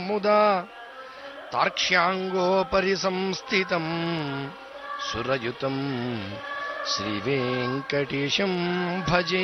ముదా తార్క్ష్యాంగోపరి సంస్థితం సురయుతం శ్రీవేంకటేశం భజే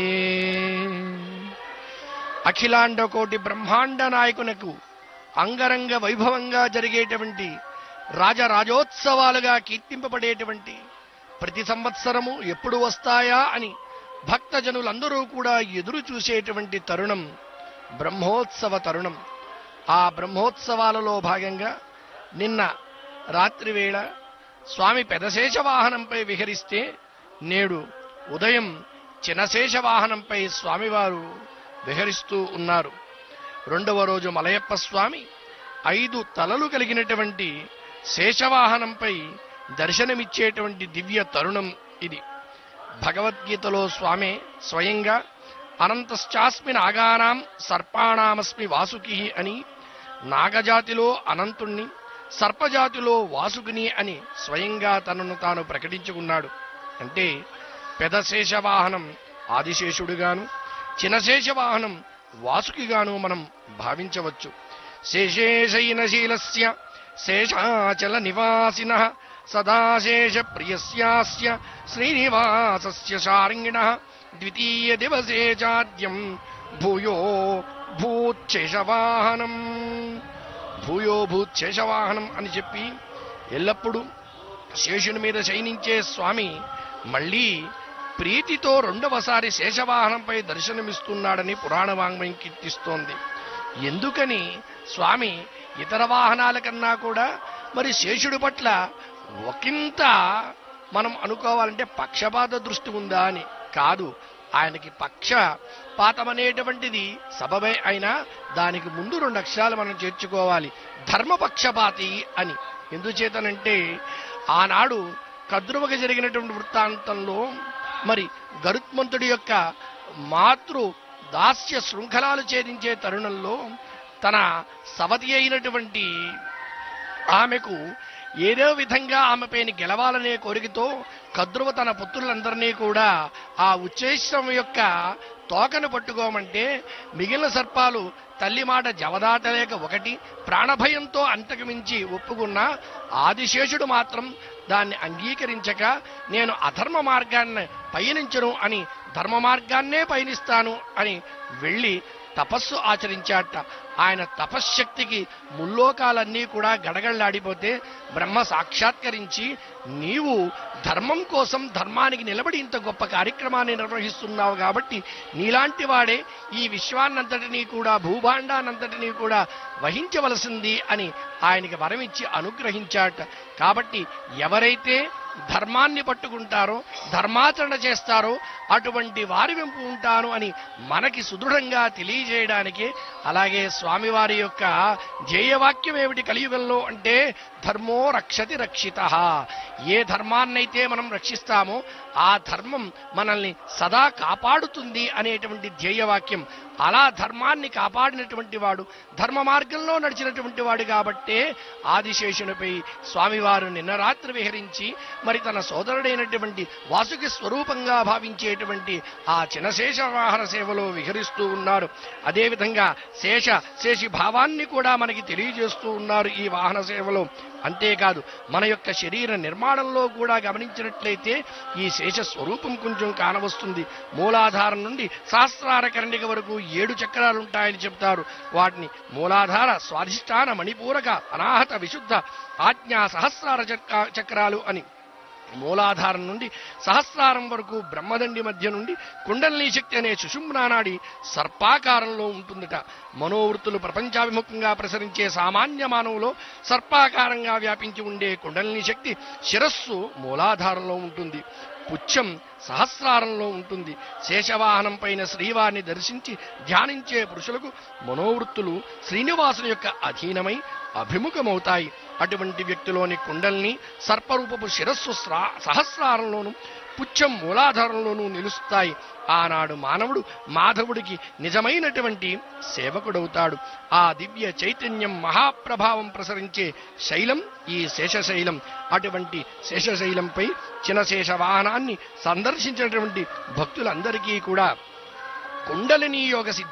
అఖిలాండ కోటి బ్రహ్మాండ నాయకునకు అంగరంగ వైభవంగా జరిగేటువంటి రాజరాజోత్సవాలుగా కీర్తింపబడేటువంటి ప్రతి సంవత్సరము ఎప్పుడు వస్తాయా అని భక్తజనులందరూ కూడా ఎదురు చూసేటువంటి తరుణం బ్రహ్మోత్సవ తరుణం ఆ బ్రహ్మోత్సవాలలో భాగంగా నిన్న రాత్రి వేళ స్వామి పెదశేష వాహనంపై విహరిస్తే నేడు ఉదయం చినశేష వాహనంపై స్వామివారు విహరిస్తూ ఉన్నారు రెండవ రోజు మలయప్ప స్వామి ఐదు తలలు కలిగినటువంటి శేషవాహనంపై దర్శనమిచ్చేటువంటి దివ్య తరుణం ఇది భగవద్గీతలో స్వామి స్వయంగా అనంతశ్చాస్మి నాగానాం సర్పాణామస్మి వాసుకి అని నాగజాతిలో అనంతుణ్ణి సర్పజాతిలో వాసుకిని అని స్వయంగా తనను తాను ప్రకటించుకున్నాడు అంటే పెదశేష వాహనం ఆదిశేషుడుగాను చినశేష వాహనం వాసుకిగాను మనం భావించవచ్చు శేషేశైనశీలస్య శేషాచల నివాసిన సదాశేష ప్రియస్యాస్య శ్రీనివాసస్య శారింగిణ ద్వితీయ దివసే చాద్యం భూయో భూచేషవాహనం భూయో భూచేషవాహనం అని చెప్పి ఎల్లప్పుడూ శేషుని మీద శయనించే స్వామి మళ్ళీ ప్రీతితో రెండవసారి శేషవాహనంపై దర్శనమిస్తున్నాడని పురాణ వాంగ్మయం కీర్తిస్తోంది ఎందుకని స్వామి ఇతర వాహనాల కన్నా కూడా మరి శేషుడి పట్ల ఒకంత మనం అనుకోవాలంటే పక్షపాత దృష్టి ఉందా అని కాదు ఆయనకి పక్షపాతం అనేటువంటిది సబబే అయినా దానికి ముందు రెండు అక్షరాలు మనం చేర్చుకోవాలి ధర్మపక్షపాతి అని ఎందుచేతనంటే ఆనాడు కద్రువకి జరిగినటువంటి వృత్తాంతంలో మరి గరుత్మంతుడి యొక్క మాతృ దాస్య శృంఖలాలు ఛేదించే తరుణంలో తన సవతి అయినటువంటి ఆమెకు ఏదో విధంగా ఆమెపైన గెలవాలనే కోరికతో కద్రువ తన పుత్రులందరినీ కూడా ఆ ఉచ్చేశ్రం యొక్క తోకను పట్టుకోమంటే మిగిలిన సర్పాలు తల్లి మాట జవదాటలేక ఒకటి ప్రాణభయంతో అంతకు మించి ఒప్పుకున్న ఆదిశేషుడు మాత్రం దాన్ని అంగీకరించక నేను అధర్మ మార్గాన్ని పయనించను అని ధర్మ మార్గాన్నే పయనిస్తాను అని వెళ్ళి తపస్సు ఆచరించాట ఆయన తపశ్శక్తికి ముల్లోకాలన్నీ కూడా గడగళ్ళాడిపోతే బ్రహ్మ సాక్షాత్కరించి నీవు ధర్మం కోసం ధర్మానికి నిలబడి ఇంత గొప్ప కార్యక్రమాన్ని నిర్వహిస్తున్నావు కాబట్టి నీలాంటి వాడే ఈ విశ్వాన్నంతటినీ కూడా భూభాండానంతటినీ కూడా వహించవలసింది అని ఆయనకి వరమిచ్చి అనుగ్రహించాట కాబట్టి ఎవరైతే ధర్మాన్ని పట్టుకుంటారో ధర్మాచరణ చేస్తారో అటువంటి వారి వెంపు ఉంటాను అని మనకి సుదృఢంగా తెలియజేయడానికి అలాగే స్వామివారి యొక్క ధ్యేయవాక్యం ఏమిటి కలియుగంలో అంటే ధర్మో రక్షతి రక్షిత ఏ ధర్మాన్నైతే మనం రక్షిస్తామో ఆ ధర్మం మనల్ని సదా కాపాడుతుంది అనేటువంటి ధ్యేయవాక్యం అలా ధర్మాన్ని కాపాడినటువంటి వాడు ధర్మ మార్గంలో నడిచినటువంటి వాడు కాబట్టే ఆదిశేషునిపై స్వామివారు నిన్న రాత్రి విహరించి మరి తన సోదరుడైనటువంటి వాసుకి స్వరూపంగా భావించేటువంటి ఆ చినశేష వాహన సేవలో విహరిస్తూ ఉన్నారు అదేవిధంగా శేష శేషి భావాన్ని కూడా మనకి తెలియజేస్తూ ఉన్నారు ఈ వాహన సేవలో అంతేకాదు మన యొక్క శరీర నిర్మాణంలో కూడా గమనించినట్లయితే ఈ శేష స్వరూపం కొంచెం కానవస్తుంది మూలాధారం నుండి సహస్రార కరణిక వరకు ఏడు చక్రాలు ఉంటాయని చెప్తారు వాటిని మూలాధార స్వాధిష్టాన మణిపూరక అనాహత విశుద్ధ ఆజ్ఞా సహస్రార చక్ర- చక్రాలు అని మూలాధారం నుండి సహస్రారం వరకు బ్రహ్మదండి మధ్య నుండి కుండలిని శక్తి అనే సుషుమ్నానాడి సర్పాకారంలో ఉంటుందట మనోవృత్తులు ప్రపంచాభిముఖంగా ప్రసరించే సామాన్య మానవులో సర్పాకారంగా వ్యాపించి ఉండే కుండలిని శక్తి శిరస్సు మూలాధారంలో ఉంటుంది పుచ్చం సహస్రారంలో ఉంటుంది శేషవాహనం పైన శ్రీవారిని దర్శించి ధ్యానించే పురుషులకు మనోవృత్తులు శ్రీనివాసుని యొక్క అధీనమై అభిముఖమవుతాయి అటువంటి వ్యక్తిలోని కుండల్ని సర్పరూపపు శిరస్సు స్రా- సహస్రారంలోను పుచ్చం మూలాధారంలోనూ నిలుస్తాయి ఆనాడు మానవుడు మాధవుడికి నిజమైనటువంటి సేవకుడవుతాడు ఆ దివ్య చైతన్యం మహాప్రభావం ప్రసరించే శైలం ఈ శేషశైలం అటువంటి శేషశైలంపై చినశేష వాహనాన్ని సందర్శించినటువంటి భక్తులందరికీ కూడా కుండలిని యోగ సిద్ధి